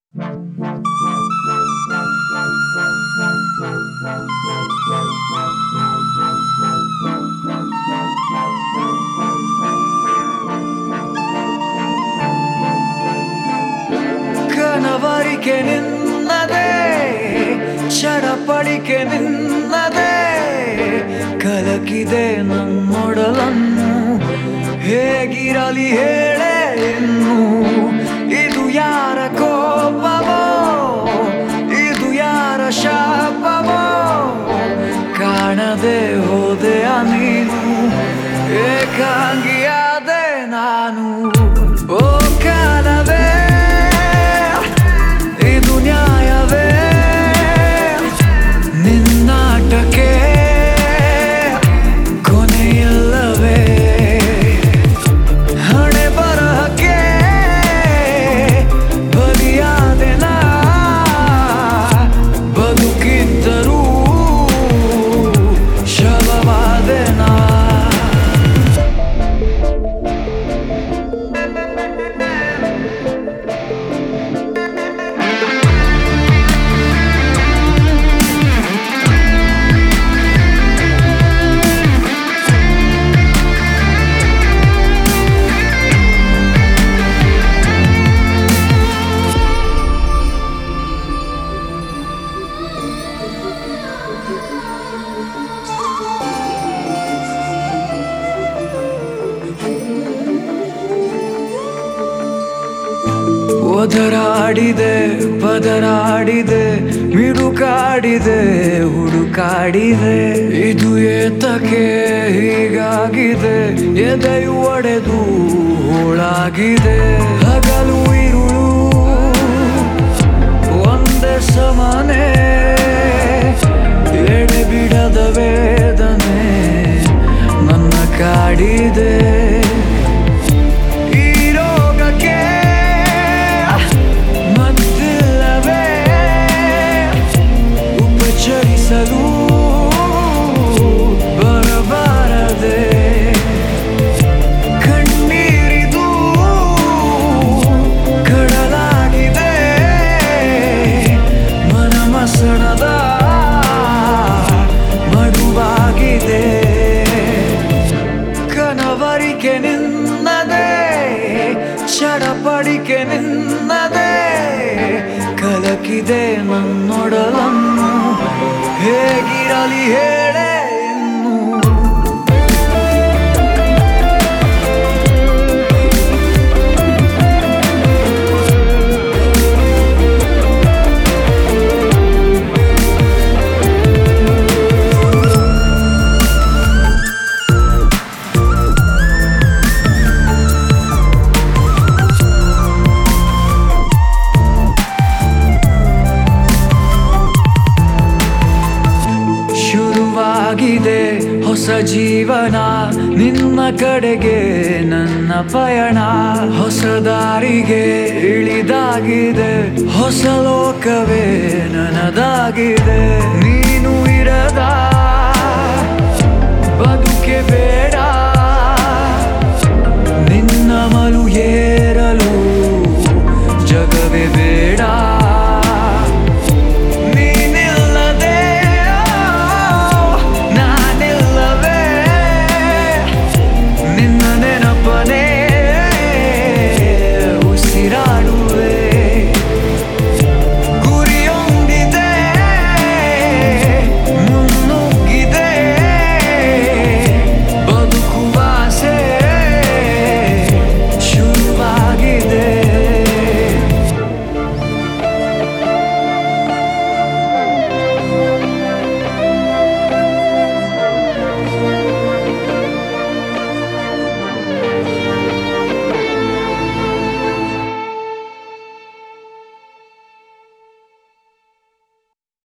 ಕನವರಿಕೆ ನಿನ್ನದೇ ಚಡಪಡಿಕೆ ನಿನ್ನದೇ ಕಲಕಿದೆ ನನ್ನೊಡಲನ್ನು ಹೇಗಿರಲಿ ಹೇಳೆ ಇನ್ನು ಇದು ಯಾರ ಕೋಪವೋ ಇದು ಯಾರ ಶಾಪವೋ ಕಾಣದೆ ಹೋದೆಯ ನೀನು ಏಕಾಂಗಿಯಾದೆ ನಾನು ಓ ಕಾಲವೇ ಇದು ನ್ಯಾಯವೇ ನಿನ್ನಾಟಕ್ಕೆ ಕೊನೆಯಲ್ಲವೇ ಹಣೆ ಬರಹಕ್ಕೆ ಬಲಿಯಾದೆ ನಾ ಬದುಕಿದ್ದರೂ ಶವವಾದೆ ನಾ ಒದರಾಡಿದೆ ಬದರಾಡಿದೆ ಮಿಡುಕಾಡಿದೆ ಹುಡುಕಾಡಿದೆ ಇದು ಏತಕ್ಕೆ ಹೀಗಾಗಿದೆ ಎದೆಯು ಒಡೆದು ಹೋಳಾಗಿದೆ ಹಗಲು ಇರುಳು ಒಂದೇ ಸಮಾನೆ ಎಡೆ ಬಿಡದ ವೇದನೆ ನನ್ನ ಕಾಡಿದೆ ಈ ರೋಗಕ್ಕೆ ಮದ್ದಿಲ್ಲವೇ ಉಪಚರಿಸಲು ಬರಬಾರದೆ ಕಣ್ಣೀರಿದು ಕಡಲಾಗಿದೆ ಮನಮಸಣದ ಮಡುವಾಗಿದೆ ಕನವರಿಕೆ ನಿನ್ನದೇ ಚಡಪಡಿಕೆ ನಿನ್ನದೇ ಕಲಕಿದೆ ನನ್ನೊಡಲನ್ನು ಹೇಗಿರಲಿ ಹೇಳೆ ಇನ್ನು ಶುರುವಾಗಿದೆ ಹೊಸ ಜೀವನ ನಿನ್ನ ಕಡೆಗೆ ನನ್ನ ಪಯಣ ಹೊಸ ದಾರಿಗೆ ಇಳಿದಾಗಿದೆ ಹೊಸ ಲೋಕವೇ ನನದಾಗಿದೆ ನೀನು ಇರದ ಬದುಕೆ ಬೇಡ ನಿನ್ನ ಮಲು